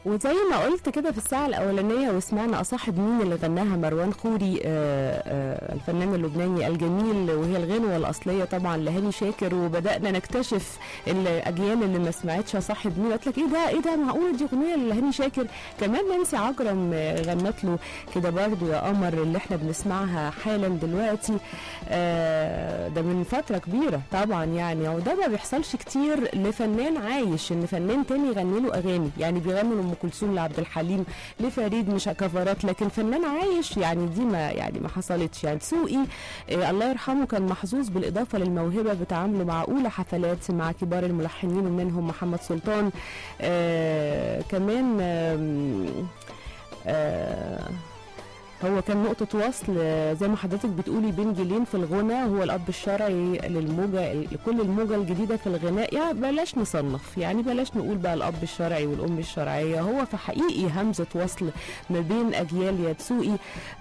وزي ما قلت كده في الساعة الأولانية وسمعنا أصاحب مين اللي غناها مروان خوري آه، آه، الفنان اللبناني الجميل وهي الغنوة الأصلية طبعا لهاني شاكر وبدأنا نكتشف الأجيال اللي ما سمعتش أصاحب مين قالت لك إيه ده إيه ده معقول دي أغنية لهاني شاكر كمان نانسي عجرم آه، غنت له كده برضو يا قمر اللي احنا بنسمعها حالا دلوقتي آه، ده من فترة كبيرة طبعا يعني وده ما بيحصلش كتير لفنان عايش ان فنان تاني يغني له اغاني يعني بيغنوا لام كلثوم لعبد الحليم لفريد مش كفرات لكن فنان عايش يعني دي ما يعني ما حصلتش يعني سوقي آه الله يرحمه كان محظوظ بالاضافه للموهبه بتعامله مع اولى حفلات مع كبار الملحنين ومنهم محمد سلطان آه كمان آم، آه هو كان نقطة وصل آه، زي ما حضرتك بتقولي بين جيلين في الغنى هو الأب الشرعي للموجة لكل الموجة الجديدة في الغناء يعني بلاش نصنف يعني بلاش نقول بقى الأب الشرعي والأم الشرعية هو في حقيقي همزة وصل ما بين أجيال يا تسوقي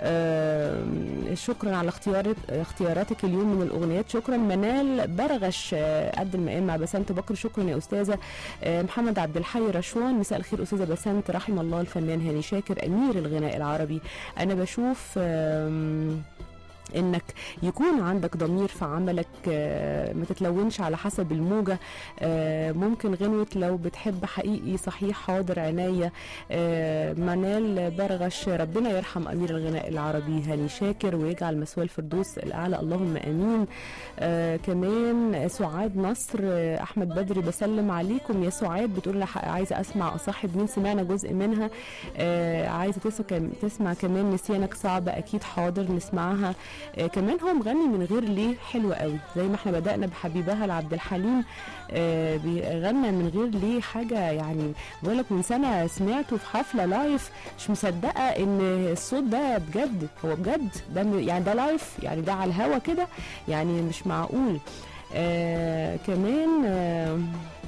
آم، شكرا على اختيارات اختياراتك اليوم من الأغنيات شكرا منال برغش آه، قد المقام مع بسنت بكر شكرا يا أستاذة آه، محمد عبد الحي رشوان مساء الخير أستاذة بسنت رحم الله الفنان هاني شاكر أمير الغناء العربي أنا بشوف آم، انك يكون عندك ضمير في عملك آه، ما تتلونش على حسب الموجه آه، ممكن غنوه لو بتحب حقيقي صحيح حاضر عينيا آه، منال برغش ربنا يرحم امير الغناء العربي هاني شاكر ويجعل مثواه الفردوس الاعلى اللهم امين آه، كمان سعاد نصر آه، احمد بدري بسلم عليكم يا سعاد بتقول لح- عايزه اسمع اصاحب مين سمعنا جزء منها آه، عايزه تسمع تسمع كمان نسيانك صعبه اكيد حاضر نسمعها آه، كمان هو مغني من غير ليه حلو قوي زي ما احنا بدأنا بحبيبها لعبد الحليم آه، بيغنى من غير ليه حاجة يعني بقول لك من سنة سمعته في حفلة لايف مش مصدقة ان الصوت ده بجد هو بجد ده م- يعني ده لايف يعني ده على الهوا كده يعني مش معقول آه كمان آه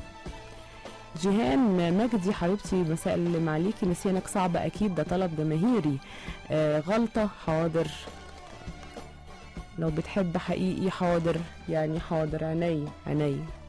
جيهان مجدي حبيبتي مساء اللي عليكي نسيانك صعب اكيد ده طلب جماهيري آه غلطة حاضر لو بتحب حقيقي حاضر يعني حاضر عينيا عينيا